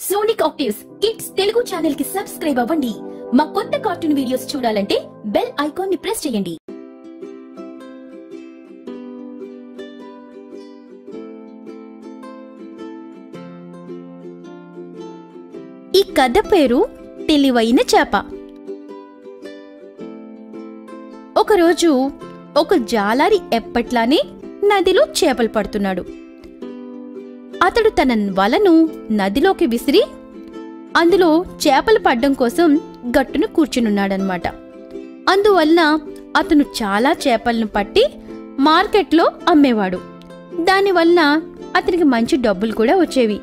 sonic actives kids Telugu channel కి subscribe అవ్వండి మా కొత్త కార్టూన్ వీడియోస్ చూడాలంటే బెల్ ఐకాన్ ని ప్రెస్ చేయండి ఈ కథ పేరు తెలివైన చేప ఒకరోజు ఒక జాలారి ఎప్పట్లానే నదిలో చేపలు పడుతున్నాడు అతడు తన వలను నదిలోకి విసిరి అందులో చేపలు పడ్డం కోసం గట్టును కూర్చునున్నాడనమాట అందువలన అతను చాలా చేపలను పట్టి మార్కెట్లో అమ్మేవాడు దానివలన అతనికి మంచి డబ్బులు కూడా వచ్చేవి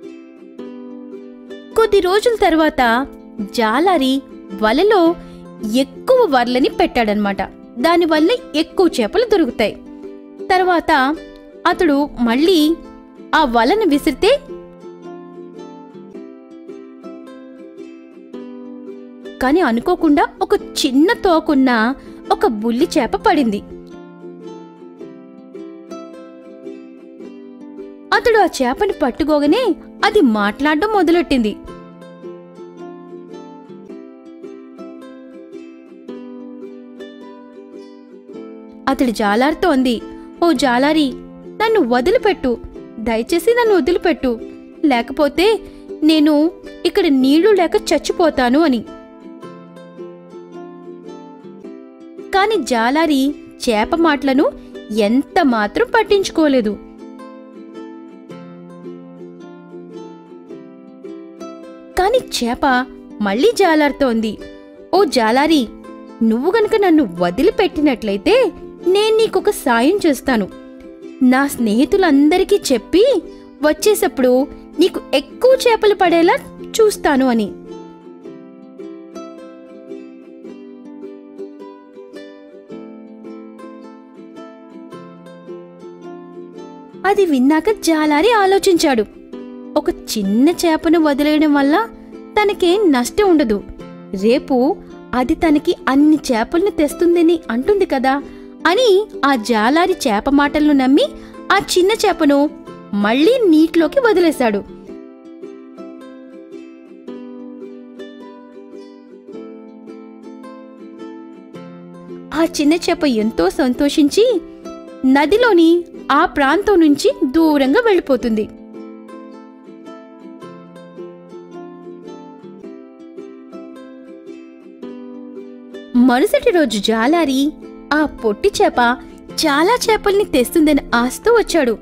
కొద్ది రోజుల తర్వాత జాలారి వలలో ఎక్కువ వర్లని పెట్టాడనమాట దానివల్ల ఎక్కువ చేపలు దొరుకుతాయి తర్వాత అతడు మళ్ళీ ఆ వలను విసిరితే కాని అనుకోకుండా ఒక చిన్న తోకున్న ఒక బుల్లి చేప పడింది అతడు ఆ చేపని పట్టుకోగానే అది మాట్లాడడం మొదలెట్టింది అతడు జాలారితో అంది ఓ జాలారి నన్ను వదిలిపెట్టు దయచేసి నన్ను వదిలిపెట్టు లేకపోతే నేను ఇక్కడ నీళ్లు లేక చచ్చిపోతాను అని కాని జాలారి చేప మాటలను ఎంత మాత్రం పట్టించుకోలేదు కాని చేప మళ్ళీ జాలారుతోంది ఓ జాలారి నువ్వు గనక నన్ను వదిలిపెట్టినట్లయితే నేను నీకొక సాయం చేస్తాను నా స్నేహితులందరికీ చెప్పి వచ్చేసప్పుడు నీకు ఎక్కువ చేపలు పడేలా చూస్తాను అని అది విన్నాక జాలారి ఆలోచించాడు ఒక చిన్న చేపను వదిలేయడం వల్ల తనకేం నష్టం ఉండదు రేపు అది తనకి అన్ని చేపలను తెస్తుందని అంటుంది కదా అని ఆ జాలారి చేప మాటలను నమ్మి ఆ చిన్న చేపను మళ్ళీ నీటిలోకి వదిలేశాడు ఆ చిన్న చేప ఎంతో సంతోషించి నదిలోని ఆ ప్రాంతం నుంచి దూరంగా వెళ్ళిపోతుంది మరుసటి రోజు జాలారి ఆ పొట్టి చేప చాలా చేపల్ని తెస్తుందని ఆశతో వచ్చాడు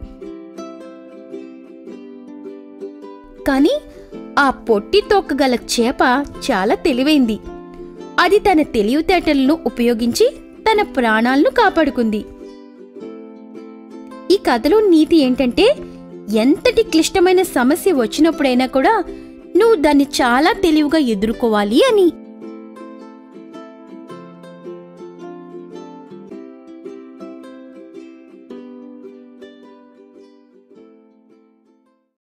కాని ఆ పొట్టి తోక గల చేప చాలా తెలివైంది అది తన తెలివితేటలను ఉపయోగించి తన ప్రాణాలను కాపాడుకుంది ఈ కథలో నీతి ఏంటంటే ఎంతటి క్లిష్టమైన సమస్య వచ్చినప్పుడైనా కూడా నువ్వు దాన్ని చాలా తెలివిగా ఎదుర్కోవాలి అని